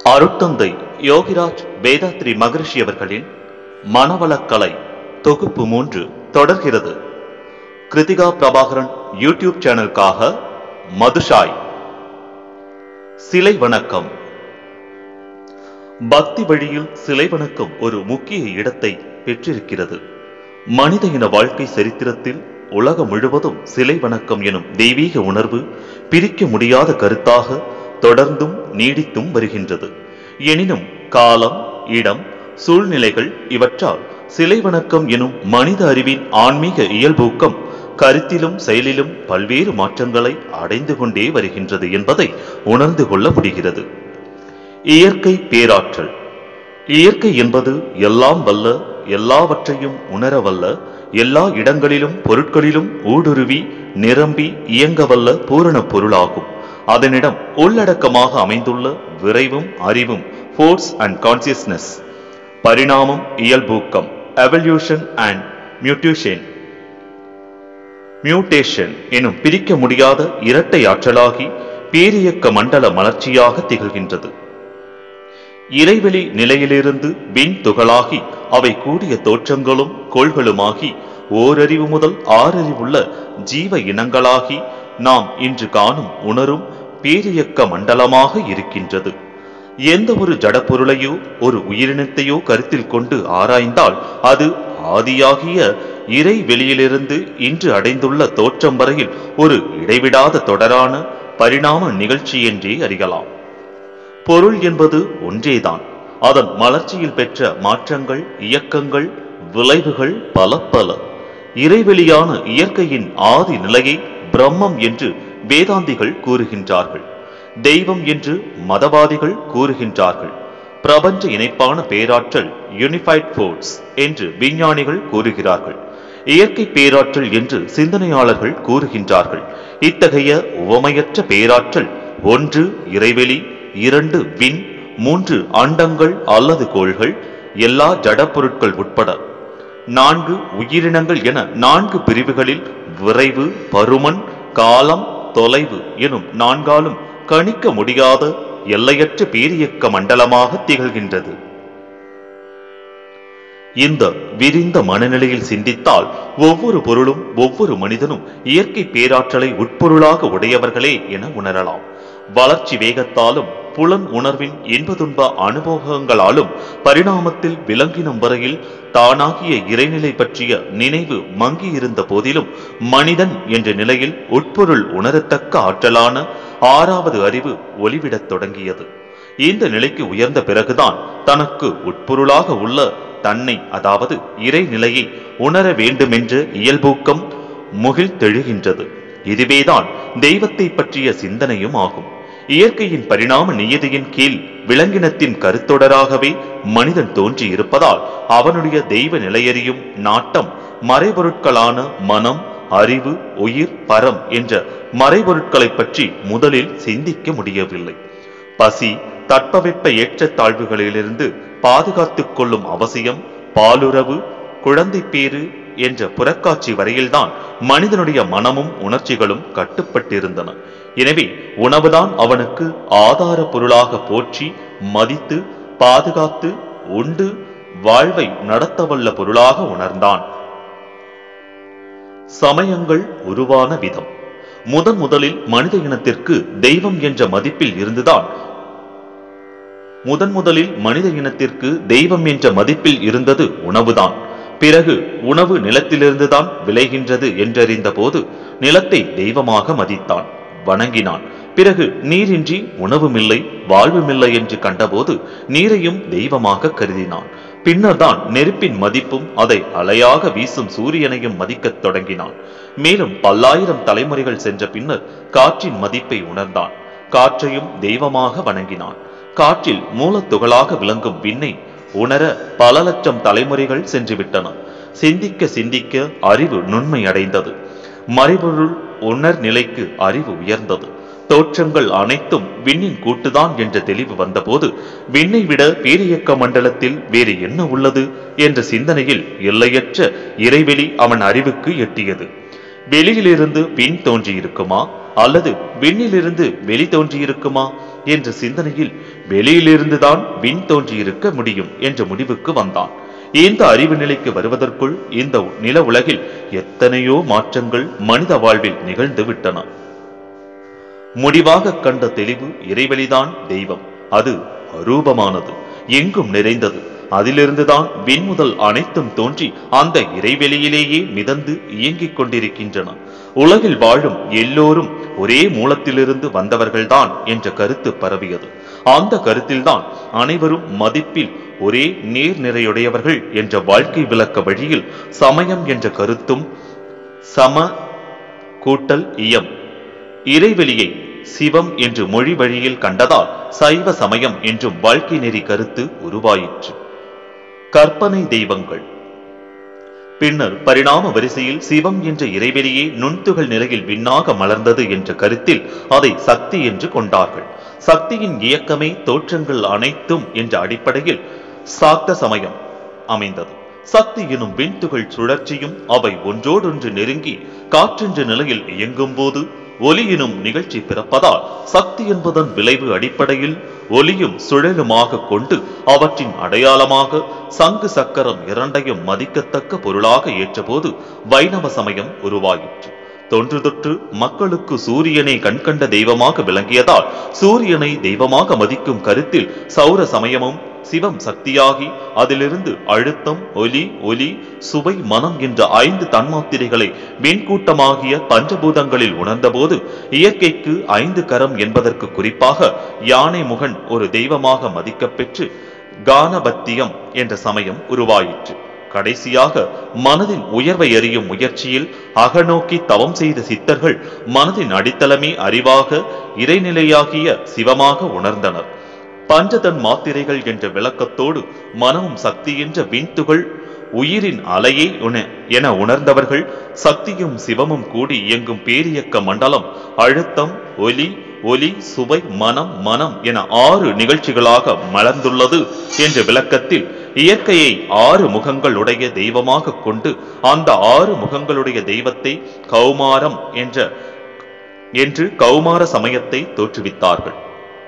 அருட்தந்தை யோகிராஜ் வேதாத்ரி மகரிஷி அவர்களின் மனவளக்கலை தொகுப்பு மூன்று தொடர்கிறது கிருத்திகா பிரபாகரன் யூடியூப் சேனலுக்காக மதுஷாய் சிலை வணக்கம் பக்தி வழியில் சிலை வணக்கம் ஒரு முக்கிய இடத்தை பெற்றிருக்கிறது மனித இன வாழ்க்கை சரித்திரத்தில் உலகம் முழுவதும் சிலை வணக்கம் எனும் தெய்வீக உணர்வு பிரிக்க முடியாத கருத்தாக தொடர்ந்தும் நீடித்தும் வருகின்றது எனினும் காலம் இடம் சூழ்நிலைகள் இவற்றால் சிலை வணக்கம் எனும் மனித அறிவின் ஆன்மீக இயல்பூக்கம் கருத்திலும் செயலிலும் பல்வேறு மாற்றங்களை அடைந்து கொண்டே வருகின்றது என்பதை உணர்ந்து கொள்ள முடிகிறது இயற்கை பேராற்றல் இயற்கை என்பது எல்லாம் வல்ல எல்லாவற்றையும் உணரவல்ல எல்லா இடங்களிலும் பொருட்களிலும் ஊடுருவி நிரம்பி இயங்கவல்ல பூரண பொருளாகும் அதனிடம் உள்ளடக்கமாக அமைந்துள்ள விரைவும் அறிவும் ஃபோர்ஸ் அண்ட் கான்சியஸ்னஸ் பரிணாமம் இயல்பூக்கம் எவல்யூஷன் அண்ட் மியூட்டேஷன் மியூட்டேஷன் எனும் பிரிக்க முடியாத இரட்டை ஆற்றலாகி பேரியக்க மண்டல மலர்ச்சியாக திகழ்கின்றது இறைவெளி நிலையிலிருந்து விண் துகளாகி அவை கூடிய தோற்றங்களும் கோள்களுமாகி ஓரறிவு முதல் ஆறறிவுள்ள ஜீவ இனங்களாகி நாம் இன்று காணும் உணரும் பேரியக்க மண்டலமாக இருக்கின்றது எந்த ஒரு ஜடப்பொருளையோ ஒரு உயிரினத்தையோ கருத்தில் கொண்டு ஆராய்ந்தால் அது ஆதியாகிய இறை வெளியிலிருந்து இன்று அடைந்துள்ள தோற்றம் வரையில் ஒரு இடைவிடாத தொடரான பரிணாம நிகழ்ச்சி என்றே அறியலாம் பொருள் என்பது ஒன்றேதான் அதன் மலர்ச்சியில் பெற்ற மாற்றங்கள் இயக்கங்கள் விளைவுகள் பல பல இறைவெளியான இயற்கையின் ஆதி நிலையை பிரம்மம் என்று வேதாந்திகள் கூறுகின்றார்கள் தெய்வம் என்று மதவாதிகள் கூறுகின்றார்கள் பிரபஞ்ச இணைப்பான பேராற்றல் யூனிஃபைட் ஃபோர்ஸ் என்று விஞ்ஞானிகள் கூறுகிறார்கள் இயற்கை பேராற்றல் என்று சிந்தனையாளர்கள் கூறுகின்றார்கள் இத்தகைய உவமையற்ற பேராற்றல் ஒன்று இறைவெளி இரண்டு விண் மூன்று அண்டங்கள் அல்லது கோள்கள் எல்லா ஜடப்பொருட்கள் உட்பட நான்கு உயிரினங்கள் என நான்கு பிரிவுகளில் விரைவு பருமன் காலம் தொலைவு எனும் நான்காலும் கணிக்க முடியாத எல்லையற்ற பேரியக்க மண்டலமாக திகழ்கின்றது இந்த விரிந்த மனநிலையில் சிந்தித்தால் ஒவ்வொரு பொருளும் ஒவ்வொரு மனிதனும் இயற்கை பேராற்றலை உட்பொருளாக உடையவர்களே என உணரலாம் வளர்ச்சி வேகத்தாலும் புலன் உணர்வின் இன்பதுன்ப அனுபவங்களாலும் பரிணாமத்தில் விலங்கினம் வரையில் தானாகிய இறைநிலை பற்றிய நினைவு மங்கியிருந்த போதிலும் மனிதன் என்ற நிலையில் உட்பொருள் உணரத்தக்க ஆற்றலான ஆறாவது அறிவு ஒளிவிடத் தொடங்கியது இந்த நிலைக்கு உயர்ந்த பிறகுதான் தனக்கு உட்பொருளாக உள்ள தன்னை அதாவது இறைநிலையை உணர வேண்டுமென்ற இயல்பூக்கம் முகிழ்த்தெழுகின்றது இதுவேதான் தெய்வத்தை பற்றிய சிந்தனையும் ஆகும் இயற்கையின் பரிணாம நியதியின் கீழ் விலங்கினத்தின் கருத்தொடராகவே மனிதன் தோன்றி இருப்பதால் அவனுடைய தெய்வ நிலையறியும் நாட்டம் மறைபொருட்களான மனம் அறிவு உயிர் பரம் என்ற மறைபொருட்களைப் பற்றி முதலில் சிந்திக்க முடியவில்லை பசி தட்பவெப்ப ஏற்றத்தாழ்வுகளிலிருந்து பாதுகாத்துக் கொள்ளும் அவசியம் பாலுறவு குழந்தை பேறு என்ற புறக்காட்சி வரையில்தான் மனிதனுடைய மனமும் உணர்ச்சிகளும் கட்டுப்பட்டிருந்தன எனவே உணவுதான் அவனுக்கு ஆதார பொருளாக போற்றி மதித்து பாதுகாத்து உண்டு வாழ்வை நடத்தவல்ல பொருளாக உணர்ந்தான் சமயங்கள் உருவான விதம் முதன் முதலில் மனித இனத்திற்கு தெய்வம் என்ற மதிப்பில் இருந்துதான் முதன் முதலில் மனித இனத்திற்கு தெய்வம் என்ற மதிப்பில் இருந்தது உணவுதான் பிறகு உணவு நிலத்திலிருந்துதான் விளைகின்றது என்றறிந்த போது நிலத்தை தெய்வமாக மதித்தான் வணங்கினான் பிறகு நீரின்றி உணவுமில்லை வாழ்வுமில்லை என்று கண்டபோது நீரையும் தெய்வமாக கருதினான் பின்னர் தான் நெருப்பின் மதிப்பும் அதை அலையாக வீசும் சூரியனையும் மதிக்கத் தொடங்கினான் மேலும் பல்லாயிரம் தலைமுறைகள் சென்ற பின்னர் காற்றின் மதிப்பை உணர்ந்தான் காற்றையும் தெய்வமாக வணங்கினான் காற்றில் மூலத்துகளாக விளங்கும் விண்ணை உணர பல லட்சம் தலைமுறைகள் சென்றுவிட்டன சிந்திக்க சிந்திக்க அறிவு நுண்மை அடைந்தது மறைபொருள் உணர் நிலைக்கு அறிவு உயர்ந்தது தோற்றங்கள் அனைத்தும் விண்ணின் கூட்டுதான் என்ற தெளிவு வந்தபோது விண்ணை விட பேரியக்க மண்டலத்தில் வேறு என்ன உள்ளது என்ற சிந்தனையில் எல்லையற்ற இறைவெளி அவன் அறிவுக்கு எட்டியது வெளியிலிருந்து விண் தோன்றியிருக்குமா அல்லது விண்ணிலிருந்து வெளி தோன்றியிருக்குமா என்ற சிந்தனையில் வெளியிலிருந்துதான் விண் தோன்றியிருக்க முடியும் என்ற முடிவுக்கு வந்தான் இந்த அறிவு நிலைக்கு வருவதற்குள் இந்த நில உலகில் எத்தனையோ மாற்றங்கள் மனித வாழ்வில் நிகழ்ந்து விட்டன முடிவாக கண்ட தெளிவு இறைவெளிதான் தெய்வம் அது அரூபமானது எங்கும் நிறைந்தது அதிலிருந்துதான் விண்முதல் அனைத்தும் தோன்றி அந்த இறைவெளியிலேயே மிதந்து இயங்கிக் கொண்டிருக்கின்றன உலகில் வாழும் எல்லோரும் ஒரே மூலத்திலிருந்து வந்தவர்கள்தான் என்ற கருத்து பரவியது அந்த கருத்தில்தான் அனைவரும் மதிப்பில் ஒரே நேர்நிறையுடையவர்கள் என்ற வாழ்க்கை விளக்க வழியில் சமயம் என்ற கருத்தும் சம கூட்டல் இயம் இறைவெளியை சிவம் என்று மொழி வழியில் கண்டதால் சைவ சமயம் என்றும் வாழ்க்கை நெறி கருத்து உருவாயிற்று கற்பனை தெய்வங்கள் பின்னர் பரிணாம வரிசையில் சிவம் என்ற இறைவெளியே நுண்துகள் நிலையில் விண்ணாக மலர்ந்தது என்ற கருத்தில் அதை சக்தி என்று கொண்டார்கள் சக்தியின் இயக்கமே தோற்றங்கள் அனைத்தும் என்ற அடிப்படையில் சாக்த சமயம் அமைந்தது சக்தி எனும் விண்துகள் சுழற்சியும் அவை ஒன்றோடொன்று நெருங்கி காற்றென்ற நிலையில் இயங்கும் போது ஒலி எனும் நிகழ்ச்சி பிறப்பதால் சக்தி என்பதன் விளைவு அடிப்படையில் ஒலியும் சுழலுமாக கொண்டு அவற்றின் அடையாளமாக சங்கு சக்கரம் இரண்டையும் மதிக்கத்தக்க பொருளாக ஏற்றபோது வைணவ சமயம் உருவாயிற்று தொன்று தொற்று மக்களுக்கு சூரியனை கண்கண்ட தெய்வமாக விளங்கியதால் சூரியனை தெய்வமாக மதிக்கும் கருத்தில் சௌர சமயமும் சிவம் சக்தியாகி அதிலிருந்து அழுத்தம் ஒலி ஒலி சுவை மனம் என்ற ஐந்து தன்மாத்திரைகளை விண்கூட்டமாகிய பஞ்சபூதங்களில் உணர்ந்தபோது இயற்கைக்கு ஐந்து கரம் என்பதற்கு குறிப்பாக யானை முகன் ஒரு தெய்வமாக மதிக்கப்பெற்று கானபத்தியம் என்ற சமயம் உருவாயிற்று கடைசியாக மனதின் உயர்வை அறியும் முயற்சியில் அகநோக்கி தவம் செய்த சித்தர்கள் மனதின் அடித்தளமே அறிவாக இறைநிலையாகிய சிவமாக உணர்ந்தனர் பஞ்சதன் மாத்திரைகள் என்ற விளக்கத்தோடு மனமும் சக்தி என்ற விண்துகள் உயிரின் அலையே உண என உணர்ந்தவர்கள் சக்தியும் சிவமும் கூடி இயங்கும் பேரியக்க மண்டலம் அழுத்தம் ஒலி ஒலி சுவை மனம் மனம் என ஆறு நிகழ்ச்சிகளாக மலர்ந்துள்ளது என்ற விளக்கத்தில் இயற்கையை ஆறு முகங்களுடைய தெய்வமாக கொண்டு அந்த ஆறு முகங்களுடைய தெய்வத்தை கௌமாரம் என்ற என்று கௌமார சமயத்தை தோற்றுவித்தார்கள்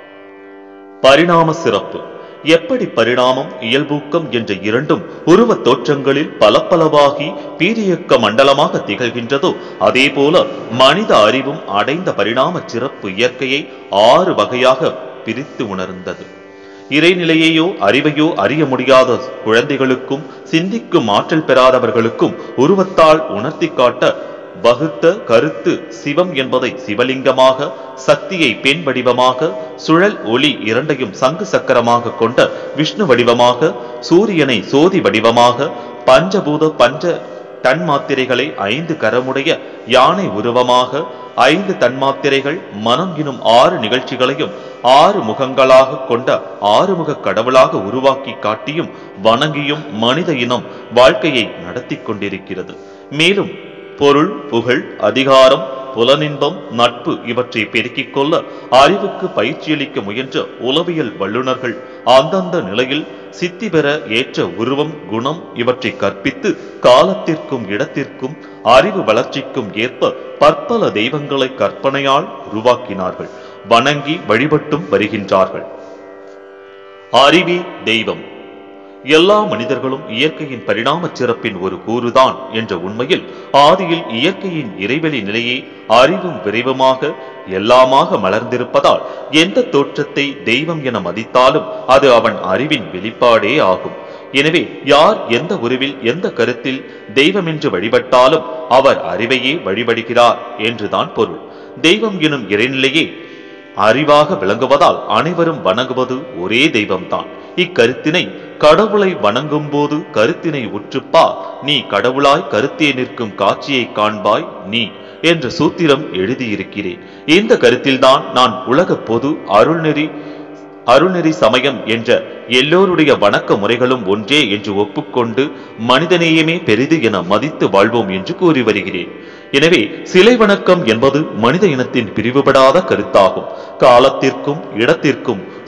பரிணாம சிறப்பு எப்படி பரிணாமம் இயல்பூக்கம் என்ற இரண்டும் உருவத் தோற்றங்களில் பலப்பலவாகி பீரியக்க மண்டலமாக திகழ்கின்றதோ அதேபோல மனித அறிவும் அடைந்த பரிணாம சிறப்பு இயற்கையை ஆறு வகையாக பிரித்து உணர்ந்தது இறைநிலையையோ அறிவையோ அறிய முடியாத குழந்தைகளுக்கும் சிந்திக்கும் ஆற்றல் பெறாதவர்களுக்கும் உருவத்தால் உணர்த்தி காட்ட வகுத்த கருத்து சிவம் என்பதை சிவலிங்கமாக சக்தியை பெண் வடிவமாக சுழல் ஒளி இரண்டையும் சங்கு சக்கரமாக கொண்ட விஷ்ணு வடிவமாக சூரியனை சோதி வடிவமாக பஞ்சபூத பஞ்ச தன்மாத்திரைகளை ஐந்து கரமுடைய யானை உருவமாக ஐந்து தன்மாத்திரைகள் மனம் எனும் ஆறு நிகழ்ச்சிகளையும் ஆறு முகங்களாக கொண்ட ஆறுமுக கடவுளாக உருவாக்கி காட்டியும் வணங்கியும் மனித இனம் வாழ்க்கையை நடத்தி கொண்டிருக்கிறது மேலும் பொருள் புகழ் அதிகாரம் புலனின்பம் நட்பு இவற்றை பெருக்கிக் கொள்ள அறிவுக்கு பயிற்சியளிக்க முயன்ற உளவியல் வல்லுநர்கள் அந்தந்த நிலையில் சித்தி பெற ஏற்ற உருவம் குணம் இவற்றை கற்பித்து காலத்திற்கும் இடத்திற்கும் அறிவு வளர்ச்சிக்கும் ஏற்ப பற்பல தெய்வங்களை கற்பனையால் உருவாக்கினார்கள் வணங்கி வழிபட்டும் வருகின்றார்கள் அறிவே தெய்வம் எல்லா மனிதர்களும் இயற்கையின் பரிணாம சிறப்பின் ஒரு கூறுதான் என்ற உண்மையில் ஆதியில் இயற்கையின் இறைவெளி நிலையே அறிவும் விரைவுமாக எல்லாமாக மலர்ந்திருப்பதால் எந்த தோற்றத்தை தெய்வம் என மதித்தாலும் அது அவன் அறிவின் வெளிப்பாடே ஆகும் எனவே யார் எந்த உருவில் எந்த கருத்தில் தெய்வம் என்று வழிபட்டாலும் அவர் அறிவையே வழிபடுகிறார் என்றுதான் பொருள் தெய்வம் எனும் இறைநிலையே அறிவாக விளங்குவதால் அனைவரும் வணங்குவது ஒரே தெய்வம்தான் இக்கருத்தினை கடவுளை வணங்கும் போது கருத்தினை உற்றுப்பா நீ கடவுளாய் கருத்தே நிற்கும் காட்சியை காண்பாய் நீ என்ற சூத்திரம் எழுதியிருக்கிறேன் இந்த கருத்தில்தான் நான் உலக பொது அருள்நெறி அருள்நெறி சமயம் என்ற எல்லோருடைய வணக்க முறைகளும் ஒன்றே என்று ஒப்புக்கொண்டு மனிதநேயமே பெரிது என மதித்து வாழ்வோம் என்று கூறி வருகிறேன் எனவே சிலை வணக்கம் என்பது மனித இனத்தின் பிரிவுபடாத கருத்தாகும் காலத்திற்கும் இடத்திற்கும்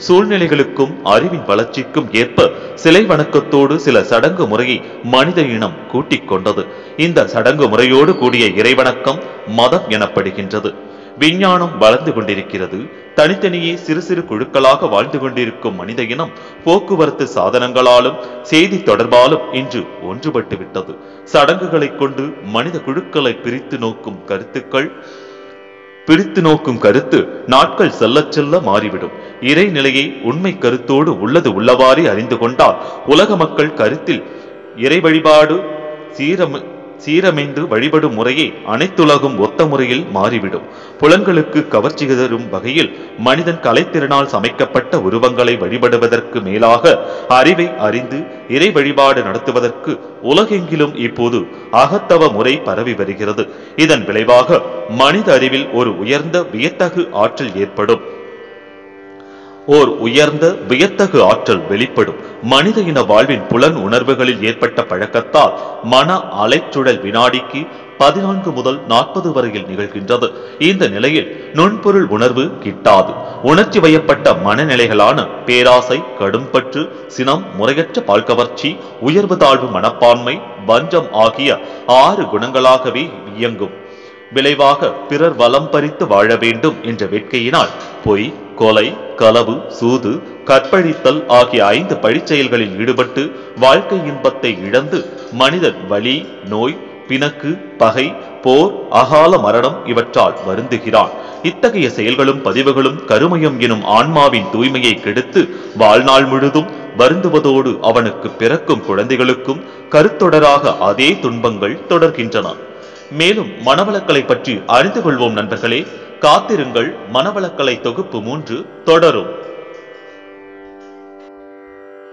சூழ்நிலைகளுக்கும் அறிவின் வளர்ச்சிக்கும் ஏற்ப சிலை வணக்கத்தோடு சில சடங்கு முறையை மனித இனம் கூட்டிக் கொண்டது இந்த சடங்கு முறையோடு கூடிய இறைவணக்கம் மதம் எனப்படுகின்றது விஞ்ஞானம் வளர்ந்து கொண்டிருக்கிறது தனித்தனியே சிறு சிறு குழுக்களாக வாழ்ந்து கொண்டிருக்கும் மனித இனம் போக்குவரத்து சாதனங்களாலும் செய்தி தொடர்பாலும் இன்று ஒன்றுபட்டு விட்டது சடங்குகளைக் கொண்டு மனித குழுக்களை பிரித்து நோக்கும் கருத்துக்கள் பிரித்து நோக்கும் கருத்து நாட்கள் செல்லச் செல்ல மாறிவிடும் இறைநிலையை உண்மை கருத்தோடு உள்ளது உள்ளவாறே அறிந்து கொண்டால் உலக மக்கள் கருத்தில் இறை வழிபாடு சீரம சீரமைந்து வழிபடும் முறையே அனைத்துலகும் ஒத்த முறையில் மாறிவிடும் புலன்களுக்கு கவர்ச்சி தரும் வகையில் மனிதன் கலைத்திறனால் சமைக்கப்பட்ட உருவங்களை வழிபடுவதற்கு மேலாக அறிவை அறிந்து இறை வழிபாடு நடத்துவதற்கு உலகெங்கிலும் இப்போது அகத்தவ முறை பரவி வருகிறது இதன் விளைவாக மனித அறிவில் ஒரு உயர்ந்த வியத்தகு ஆற்றல் ஏற்படும் ஓர் உயர்ந்த வியத்தகு ஆற்றல் வெளிப்படும் மனித இன வாழ்வின் புலன் உணர்வுகளில் ஏற்பட்ட பழக்கத்தால் மன அலைச்சுழல் வினாடிக்கு பதினான்கு முதல் நாற்பது வரையில் நிகழ்கின்றது இந்த நிலையில் நுண்பொருள் உணர்வு கிட்டாது உணர்ச்சி வயப்பட்ட மனநிலைகளான பேராசை கடும்பற்று சினம் முறையற்ற பால்கவர்ச்சி உயர்வு தாழ்வு மனப்பான்மை வஞ்சம் ஆகிய ஆறு குணங்களாகவே இயங்கும் விளைவாக பிறர் வலம் பறித்து வாழ வேண்டும் என்ற வேட்கையினால் பொய் கொலை களவு சூது கற்பழித்தல் ஆகிய ஐந்து பழிச்செயல்களில் ஈடுபட்டு வாழ்க்கை இன்பத்தை இழந்து மனிதன் வலி நோய் பிணக்கு பகை போர் அகால மரணம் இவற்றால் வருந்துகிறான் இத்தகைய செயல்களும் பதிவுகளும் கருமயம் எனும் ஆன்மாவின் தூய்மையை கெடுத்து வாழ்நாள் முழுதும் வருந்துவதோடு அவனுக்கு பிறக்கும் குழந்தைகளுக்கும் கருத்தொடராக அதே துன்பங்கள் தொடர்கின்றன மேலும் மனவளக்கலை பற்றி அறிந்து கொள்வோம் நண்பர்களே காத்திருங்கள் மனவளக்கலை தொகுப்பு மூன்று தொடரும்